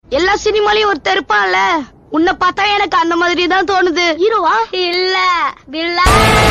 எல்லா சினிமாலயும் ஒருத்தர் இருப்பான்ல உன்னை பார்த்தா எனக்கு அந்த மாதிரி தான் தோணுது ஹீரோவா இல்ல வில்லா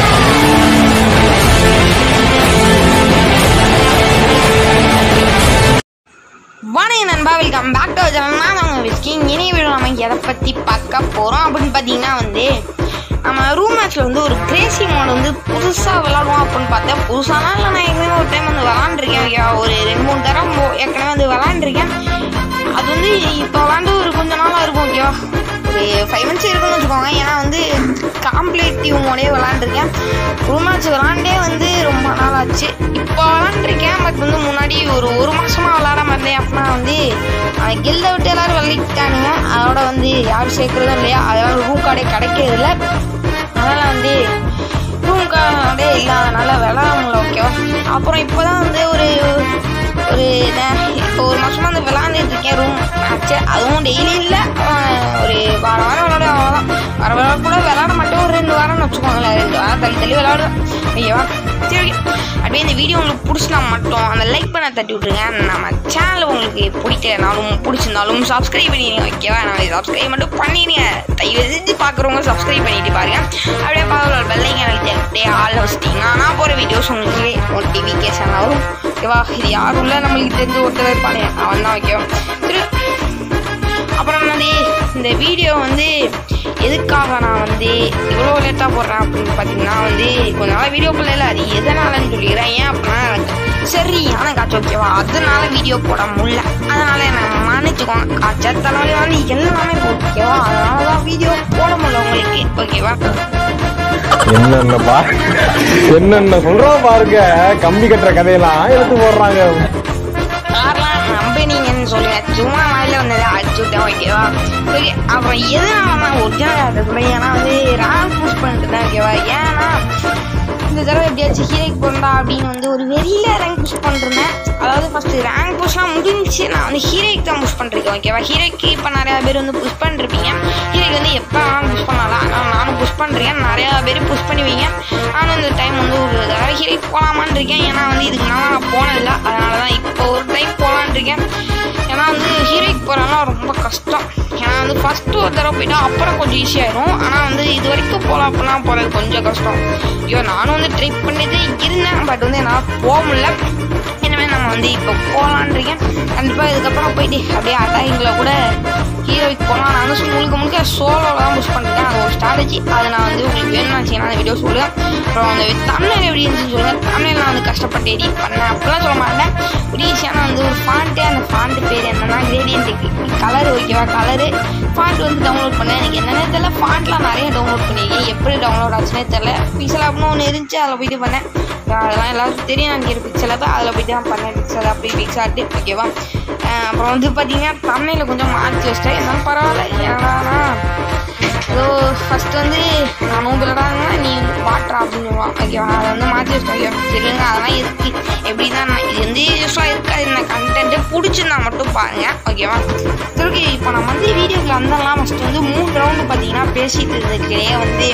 வணக்கம் நண்பா வெல்கம் பேக் டு சேனல் நான் அவங்க விஸ்கிங் இனி வீடியோ நம்ம எதை பற்றி பார்க்க போகிறோம் அப்படின்னு பார்த்தீங்கன்னா வந்து நம்ம ரூம் மேட்ச்சில் வந்து ஒரு கிரேசி மோட் வந்து புதுசாக விளாடுவோம் அப்படின்னு பார்த்தேன் புதுசானா இல்லை நான் ஏற்கனவே ஒரு டைம் வந்து விளாண்டுருக்கேன் ஓகேவா ஒரு ரெண்டு மூணு தரம் மோ- ஏற்கனவே வந்து விளாண்டுருக்கேன் அது வந்து இப்போ விளாண்டு ஒரு கொஞ்ச நாளாக இருக்கும் ஓகேவா ஒரு ஃபைவ் மந்த்ஸ் இருக்குன்னு வச்சுக்கோங்க ஏன்னா வந்து காம்ப்ளேட்டிவ் மோடே விளாண்டுருக்கேன் ரூம் மேட்ச் விளாண்டே வந்து ரொம்ப நாள் ஆச்சு இப்போ விளாண்டுருக்கேன் பட் வந்து முன்னாடி ஒரு ஒரு மாசமா விளாடாம இருந்தேன் அப்படின்னா வந்து கில்ட விட்டு எல்லாரும் விளையாட்டானுங்க அதோட வந்து யாரும் சேர்க்கறதும் இல்லையா அதனால ரூம் கார்டே கிடைக்கிறது இல்லை அதனால வந்து ரூம் கார்டே இல்லாதனால விளாட முடியல ஓகேவா அப்புறம் இப்போதான் வந்து ஒரு ஒரு நே- இப்போ ஒரு மாசமா வந்து விளாண்டுட்டு இருக்கேன் ரூம் மேட்ச்சு அதுவும் டெய்லி இல்லை ஒரு வாரம் வாரம் விளாடுவேன் அவ்வளோதான் வர வாரம் கூட விளாட மாட்டேன் ஒரு ரெண்டு வாரம்னு வச்சுக்கோங்களேன் ரெண்டு வாரம் தள்ளி தள்ளி விளாடுவேன் ஐயவா சரி okay. அப்படியே இந்த வீடியோ உங்களுக்கு பிடிச்சினா மட்டும் அந்த லைக் பண்ண தட்டி விட்ருங்க நம்ம சேனல் உங்களுக்கு பிடிக்கலனாலும் பிடிச்சிருந்தாலும் சப்ஸ்கிரைப் பண்ணிடுங்க ஓகேவா நான் சப்ஸ்கிரைப் மட்டும் பண்ணிடுங்க தயவு செஞ்சு பார்க்குறவங்க சப்ஸ்கிரைப் பண்ணிட்டு பாருங்க அப்படியே பார்க்க பெல்லைங்க அப்படியே ஆள் வச்சிட்டிங்கன்னா நான் போகிற வீடியோஸ் உங்களுக்கு நோட்டிஃபிகேஷன் ஆகும் ஓகேவா இது யாரும் இல்லை நம்மளுக்கு தெரிஞ்ச ஒருத்தர் இருப்பானே அவன் தான் ஓகேவா சரி அப்புறம் வந்து இந்த வீடியோ வந்து எதுக்காக நான் வந்து இவ்வளோ லேட்டாக போடுறேன் அப்படின்னு பார்த்தீங்கன்னா வந்து கொஞ்ச நாளாக வீடியோ போடல அது எதனாலன்னு சொல்லிக்கிறேன் ஏன் அப்படின்னா எனக்கு சரியான காய்ச்சல் ஓகேவா அதனால வீடியோ போட முடியல அதனால என்ன மன்னிச்சுக்கோங்க காய்ச்சல் தலைவலி வந்து எல்லாமே ஓகேவா அதனால தான் வீடியோ போட முடியல உங்களுக்கு ஓகேவா என்னென்னப்பா என்னென்ன சொல்றோம் பாருங்க கம்பி கட்டுற கதையெல்லாம் எடுத்து போடுறாங்க கார்லாம் நம்பினீங்கன்னு சொல்லுங்க சும்மா வாயில வந்ததை அடிச்சு விட்டேன் ஓகேவா ஓகே அப்புறம் எதனால நான் ஒரிஜினல் ஆகிறது சொல்ல ஏன்னா வந்து ரேங்க் புஷ் பண்ணிட்டு தான் ஓகேவா ஏன்னா இந்த தடவை எப்படியாச்சும் ஹீரோக்கு போண்டா அப்படின்னு வந்து ஒரு வெறியில ரேங்க் புஷ் பண்ணிருந்தேன் அதாவது ஃபர்ஸ்ட் ரேங்க் புஷ்லாம் முடிஞ்சுச்சு நான் வந்து ஹீரோக்கு தான் புஷ் பண்ணிருக்கேன் ஓகேவா ஹீரோக்கு இப்போ நிறையா பேர் வந்து புஷ் பண்ணிருப்பீங்க ஹீரோக்கு வந்து எப்போ வேணாலும் புஷ் பண்ணலாம் ஆனால் நானும் புஷ் பண்ணுறேன் நிறையா பேர் புஷ் பண்ணுவீங்க நானும் இந்த டைம் வந்து ஒரு தடவை ஹீரோக்கு போகலாமான்னு இருக்கேன் ஏன்னா வந்து இதுக்கு நான் நான் போனதில்லை அதனால தான் இப்போ ஒரு டைம் போகலான்னு இருக்கேன் ஏன்னா வந்து ஹீரோக்கு போகிறதுலாம் ரொம்ப கஷ்டம் ஏன்னா வந்து ஃபஸ்ட்டு ஒரு தடவை போயிட்டா அப்புறம் கொஞ்சம் ஈஸியாயிடும் ஆனால் வந்து இது வரைக்கும் போகலாம் அப்படின்னா போகிறது கொஞ்சம் கஷ்டம் ஐயோ நானும் வந்து ட்ரை பண்ணிட்டு இருந்தேன் பட் வந்து என்னால் போக முடியல இனிமேல் நம்ம வந்து இப்போ போகலான் இருக்கேன் கண்டிப்பாக இதுக்கப்புறம் போயிட்டு அப்படியே அட்டாகிங்கில் கூட ஹீரோய்க்கு போகலாம் நான் வந்து முழுக்க முழுக்க சோலோவில் தான் புஷ் பண்ணிருக்கேன் அது ஒரு ஸ்ட்ராட்டஜி அதை நான் வந்து உங்களுக்கு வேணும்னு வச்சிங்கன்னா அந்த வீடியோ சொல்லுவேன் அப்புறம் அந்த தமிழில் எப்படி இருந்துச்சுன்னு சொல்லுங்கள் தமிழில் நான் வந்து கஷ்டப்பட்டு எடிட் பண்ணேன் அப்படிலாம் சொல்ல மாட்டேன் ஒரு ஈஸியான வந்து ஒரு ஃபாண்ட்டு அந்த ஃபாண்ட் பேர் என்னன்னா கிரேடியன்ட் கலர் ஓகேவா கலரு ஃபாண்ட் வந்து டவுன்லோட் பண்ணேன் எனக்கு என்னன்னே தெரியல ஃபாண்ட்லாம் நிறைய டவுன்லோட் பண்ணியிருக்கேன் எப்படி டவுன்லோட் ஆச்சுன்னே தெரியல பிக்சல் அப்படின்னு ஒன்று இருந்துச்சு அதில் போயிட்டு பண்ணேன் அதெல்லாம் எல்லாருக்கும் தெரியும் நினைக்கிற பிக்சலை தான் அதில் போயிட்டு தான் பண்ணேன் பிக்சல் அப்படி பிக்சாட்டு ஓகேவா அஹ் அப்புறம் வந்து பார்த்தீங்கன்னா தமிழில் கொஞ்சம் மாற்றி வச்சிட்டேன் இருந்தாலும் பரவாயில்ல ஏன்னா ஏதோ ஃபர்ஸ்ட் வந்து நான் நோம்புலடாங்க நீ வாட்டரா அப்படின்னு ஓகேவா அதை வந்து மாற்றி வச்சிட்டேன் ஓகேவா சரிங்க அதெல்லாம் இருக்கு எப்படி தான் இது வந்து யூஸ்ஃபுல்லாக இருக்காது இந்த கண்டென்ட்டு பிடிச்சிருந்தா மட்டும் பாருங்க ஓகேவா சரி ஓகே இப்போ நம்ம வந்து வீடியோவில் வந்தெல்லாம் ஃபஸ்ட்டு வந்து மூணு ரவுண்டு பார்த்தீங்கன்னா பேசிட்டு இருந்ததுக்கிடையே வந்து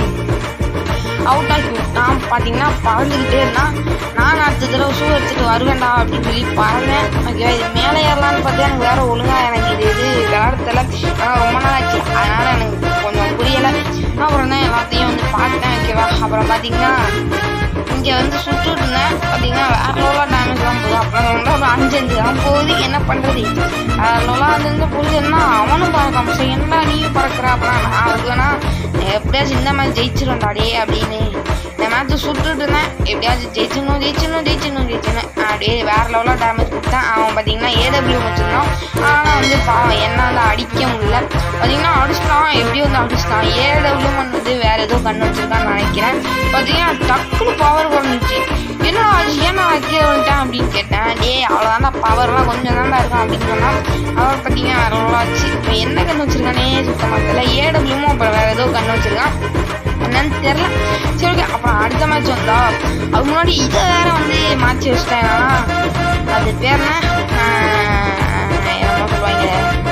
அவுட் ஆக்கி விட்டான் பார்த்தீங்கன்னா பறந்துக்கிட்டே இருந்தான் நான் அடுத்த தடவை ஷூ எடுத்துட்டு வருவேன்டா அப்படின்னு சொல்லி பறந்தேன் ஓகேவா இது மேலே ஏறலான்னு பார்த்தா எனக்கு வேற ஒழுங்கா எனக்கு இது இது விளையாடுறதுல ஆனால் ரொம்ப நாள் ஆச்சு அதனால எனக்கு கொஞ்சம் புரியலை அப்புறம் தான் எல்லாத்தையும் வந்து பார்த்தேன் ஓகேவா அப்புறம் பார்த்தீங்கன்னா இங்கே வந்து சுட்டுட்டு இருந்தேன் பார்த்தீங்கன்னா வேற லோலாக டேமேஜ் தான் போகுது அப்புறம் வந்து ஒரு அஞ்சு அஞ்சு தான் போகுது என்ன பண்ணுறது லோலா அது வந்து புரியுதுன்னா அவனும் பறக்காம சரி என்னடா நீயும் பறக்கிற அப்புறம் நான் அதுக்குன்னா எப்படியாச்சும் இந்த மாதிரி ஜெயிச்சிரும்டா டே அப்படின்னு இந்த மேட்ச் சுட்டுட்டு இருந்தேன் எப்படியாச்சும் ஜெயிச்சிடணும் ஜெயிச்சிடணும் ஜெயிச்சிடணும் ஜெயிச்சிடணும் அப்படியே வேற லெவலில் டேமேஜ் கொடுத்தேன் அவன் பார்த்தீங்கன்னா ஏடபிள்யூ வச்சிருந்தான் ஆனால் வந்து பாவம் என்னால் அடிக்க முடியல பார்த்தீங்கன்னா அடிச்சிட்டான் எப்படி வந்து அடிச்சிட்டான் ஏடபிள்யூ வந்து வேற ஏதோ கண்ணு வச்சிருக்கான்னு நினைக்கிறேன் பார்த்தீங்கன்னா டக்குனு பவர் குறைஞ்சிச்சு என்னடா ஆச்சு ஏன்னா கீழே வந்துட்டேன் அப்படின்னு கேட்டேன் டே அவ்வளோதான் பவர்லாம் கொஞ்சம் தான் இருக்கும் அப்படின்னு சொன்னான் அவர் பார்த்தீங்கன்னா வேற லெவலாக ஆச்சு இப்போ என்ன கண்ணு வச்சிருக்கானே சுத்தமாக தெரியல ஏடபிள்யூமும் அப்புறம் வேற ஏதோ கண்ணு வச்சிருக்கான் என்னன்னு தெரியல சரி ஓகே அப்புறம் அடுத்த மேட்ச் வந்தா அது முன்னாடி இதை வேற வந்து மாற்றி வச்சிட்டேன் என்னன்னா, அது பேர் என்ன ஆஹ், என்னமோ சொல்லுவாங்க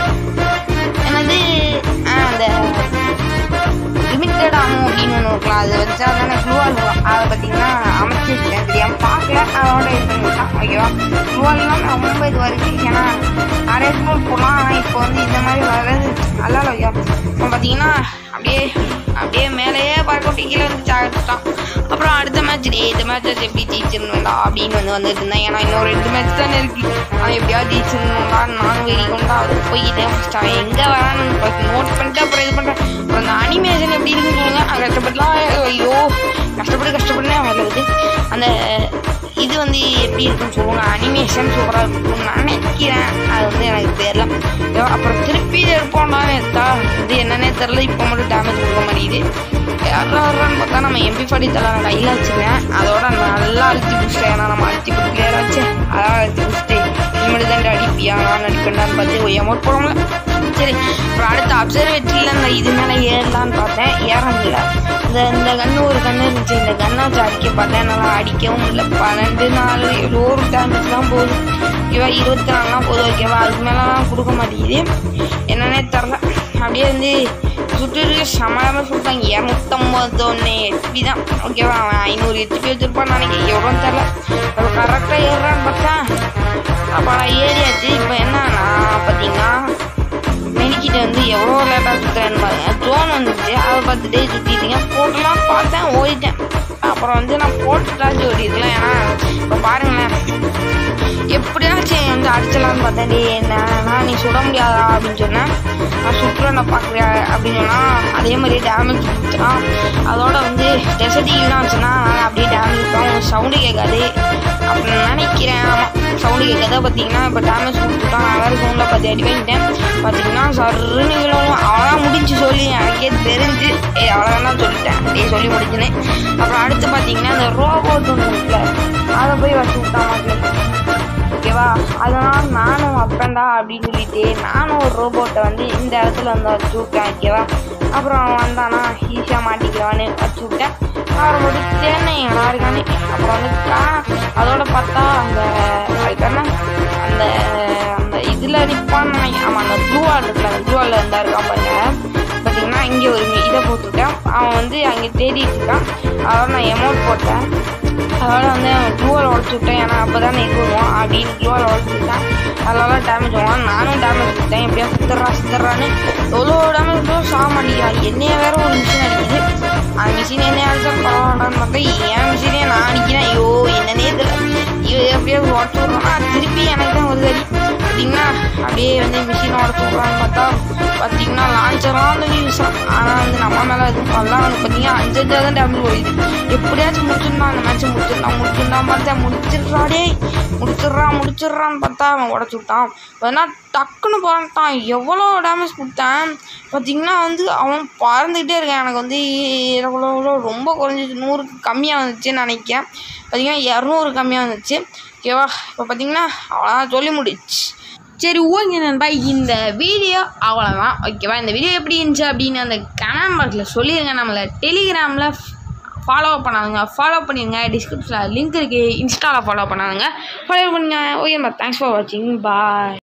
என்னது ஆஹ், அந்த லிமிட்டட் ஆகும் அப்படின்னு ஒன்று இருக்கலாம் அது வச்சா தானே க்ளூவால் இருக்கும் அதை பார்த்தீங்கன்னா அமைச்சு வச்சிருக்கேன் தெரியாமல் பார்க்கல அதோட இது பண்ணிவிட்டான் ஓகேவா க்ளூவால்லாம் ரொம்ப இது வரைக்கும் ஏன்னா நிறைய ஸ்கூல் போகலாம் ஆனால் இப்போ வந்து இந்த மாதிரி பார்த்தீங்கன்னா அப்படியே அப்படியே மேலேயே பறக்கொட்டி கீழே வந்து சாகிட்டான் அப்புறம் அடுத்த மேட்ச் டே இந்த மேட்ச் எப்படி ஜெயிச்சிடணும்டா அப்படின்னு வந்து வந்துட்டு இருந்தேன் ஏன்னா இன்னும் ரெண்டு மேட்ச் தானே இருக்கு அவன் எப்படியாவது ஜெயிச்சிடணும்டா நானும் வெறி கொண்டா அது போயிட்டேன் ஃபஸ்ட் அவன் எங்கே வரான்னு நோட் பண்ணிட்டு அப்புறம் இது பண்ணுறேன் அப்புறம் அந்த அனிமேஷன் எப்படி இருக்குன்னு சொல்லுங்க அவன் கஷ்டப்பட்டுலாம் ஐயோ கஷ்டப்பட்டு கஷ்டப்பட்டு அவன் வருது அந்த இது வந்து எப்படி இருக்குன்னு சொல்லுவாங்க அனிமேஷன் சூப்பராக இருக்கும்னு நான் நினைக்கிறேன் அது வந்து எனக்கு தெரியல ஐயோ, அப்புறம் திருப்பி இருப்போம்னா எடுத்தா இது என்னன்னே தெரில இப்போ மட்டும் டேமேஜ் கொடுக்க மாட்டேங்குது யாரா வர்றான்னு பார்த்தா நம்ம எம்பி ஃபார்ட்டி தலை நான் கையில் வச்சுருக்கேன் அதோட நல்லா அழுத்தி பிடிச்சிட்டேன் ஏன்னா நம்ம அழுத்தி பிடிக்கலையா வச்சு அதான் அழுத்தி பிடிச்சிட்டு இனிமேல் தான் அடிப்பியா நான் அடிப்பேன்டான்னு பார்த்து எமௌண்ட் போடல சரி அப்புறம் அடுத்த அப்சர்வேட்டரியில் இந்த இது மேலே ஏறலான்னு பார்த்தேன் ஏற முடியல இந்த இந்த கன்று ஒரு கன்று இருந்துச்சு இந்த கன்னை வச்சு அடிக்க பார்த்தேன் என்னால் அடிக்கவும் இல்லை பன்னெண்டு நாலு எவ்வளோ ஒரு டேமேஜ் தான் போகுது ஓகேவா இருபத்தி நாலுலாம் போதும் ஓகேவா அதுக்கு மேலாம் கொடுக்க மாட்டேங்குது என்னன்னே தெரில அப்படியே வந்து சுட்டுட்டு சமாளமாக சொல்லிட்டாங்க இரநூத்தம்பது ஒன்று ஹெச்பி தான் ஓகேவா அவன் ஐநூறு ஹெச்பி வச்சிருப்பான்னு நினைக்கிறேன் எவ்வளோன்னு தெரில அப்போ கரெக்டாக ஏறுறான்னு பார்த்தா அப்போ நான் ஏறியாச்சு இப்போ என்னன்னா பார்த்தீங்கன்னா மெடிக்கிட்ட வந்து எவ்வளோ லேட்டாக சுற்றுறேன்னு பாருங்க ட்ரோன் வந்துச்சு அதை பார்த்துட்டே சுற்றிட்டீங்க போட்டுலாம் பார்த்தேன் ஓடிட்டேன் அப்புறம் வந்து நான் போட்டுட்டாச்சு ஓடிக்கலாம் ஏன்னா இப்போ பாருங்களேன் எப்படியாச்சும் வந்து அடிச்சலாம்னு பார்த்தேன் டே என்ன நீ சுட முடியாதா அப்படின்னு சொன்னேன் நான் சுற்றுறேன் நான் பார்க்குறியா அப்படின்னு சொன்னா அதே மாதிரியே டேமேஜ் கொடுத்துட்டான் அதோட வந்து டெசர்ட்டிலாம் வச்சுன்னா அதனால அப்படியே டேமேஜ் கொடுத்தான் சவுண்டு கேட்காது அப்படின்னு நினைக்கிறேன் ஆமாம் சவுண்டு கேட்காத பார்த்தீங்கன்னா இப்போ டேமேஜ் கொடுத்துட்டான் நான் வேறு சவுண்டில் பார்த்து அடி வாங்கிட்டேன் பார்த்தீங்கன்னா சருன்னு விழுவும் அவ்வளோதான் முடிஞ்சு சொல்லி எனக்கே தெரிஞ்சு ஏ அவ்வளோதான் சொல்லிட்டேன் அப்படியே சொல்லி முடிஞ்சுனேன் அப்புறம் அடுத்து பார்த்தீங்கன்னா இந்த ரோபோட் ஒன்று இருக்குல்ல அதை போய் வச்சு விட்டான் மக்களே ஓகேவா அதனால் நானும் அப்பேன்டா அப்படின்னு சொல்லிட்டு நானும் ஒரு ரோபோட்டை வந்து இந்த இடத்துல வந்து வச்சு விட்டேன் ஓகேவா அப்புறம் அவன் வந்தானா ஈஸியாக மாட்டிக்கலான்னு வச்சு விட்டேன் அவரை போட்டு தேனேன் எடா இருக்கானே அப்புறம் வந்து கா- அதோட பார்த்தா அந்த அதுக்கு என்ன அந்த அந்த இதில் நிற்பான்னு நினைக்கிறேன் ஆமாம் அந்த ப்ளூவால் இருக்குல்ல அந்த ப்ளூவால் இருந்தா இருக்கான் பாருங்க பார்த்தீங்கன்னா இங்கே ஒரு இதை போட்டுவிட்டேன் அவன் வந்து அங்கே தேடிட்டு இருக்கான் அதோட நான் எமௌண்ட் போட்டேன் அதோட வந்து அவன் க்ளூவால் உடச்சு விட்டேன் ஏன்னா அப்போ தான் இது வருவான் அப்படின்னு க்ளூவால் உடச்சு விட்டேன் அதனால டேமேஜ் ஆகும் நானும் டேமேஜ் கொடுத்தேன் எப்படியா சித்தர்றா சித்தர்றான்னு எவ்வளோ டேமேஜ் கூட சாக மாட்டேங்கிறான் என்னைய வேற ஒரு மிஷின் அடிக்குது அந்த மிஷின் என்ன அடிச்சா பரவாயில்லான்னு பார்த்தா என் மிஷினே நான் அடிக்கிறேன் ஐயோ என்னன்னே தெரியல ஐயோ எப்படியோ உடச்சு விட்றோம்னா திருப்பி எனக்கு தான் வருது அடி பார்த்தீங்கன்னா அப்படியே வந்து மிஷினை உடச்சு விட்றான்னு பார்த்தா பார்த்தீங்கன்னா லான்ச்சர்லாம் வந்து வீசுறான் ஆனால் வந்து நம்ம மேலே எதுவும் பண்ணலாம் அவனுக்கு பார்த்தீங்கன்னா அஞ்சு அஞ்சா தான் டேமேஜ் போயிடுது எப்படியாச்சும் முடிச்சிருந்தான் அந்த மேட்ச்சை முடிச்சிருந்தான் முடிச்சிருந்தான் பார்த்தேன் முடிச்சிடுறா டேய் முடிச்சிடுறான் முடிச்சிடுறான்னு பார்த்தா அவன் உடச்சு விட்டான் வேணா டக்குன்னு பறந்துட்டான் எவ்வளோ டேமேஜ் கொடுத்தேன் பார்த்தீங்கன்னா வந்து அவன் பறந்துக்கிட்டே இருக்கான் எனக்கு வந்து எவ்வளோ எவ்வளோ ரொம்ப குறைஞ்சிச்சு நூறுக்கு கம்மியாக வந்துச்சுன்னு நினைக்கிறேன் பார்த்தீங்கன்னா இரநூறு கம்மியாக வந்துச்சு ஓகேவா இப்போ பார்த்தீங்கன்னா அவ்வளோதான் சொல்லி முடிச்சு சரி ஓகே நண்பா இந்த வீடியோ அவ்வளோதான் ஓகேவா இந்த வீடியோ எப்படி இருந்துச்சு அப்படின்னு அந்த கமெண்ட் பாக்ஸில் சொல்லிடுங்க நம்மளை டெலிகிராமில் ஃபாலோ பண்ணாதுங்க ஃபாலோ பண்ணிடுங்க டிஸ்கிரிப்ஷனில் லிங்க் இருக்குது இன்ஸ்டாவில் ஃபாலோ பண்ணாதுங்க ஃபாலோ பண்ணுங்க ஓகே தேங்க்ஸ் ஃபார் வாட்சிங் பாய்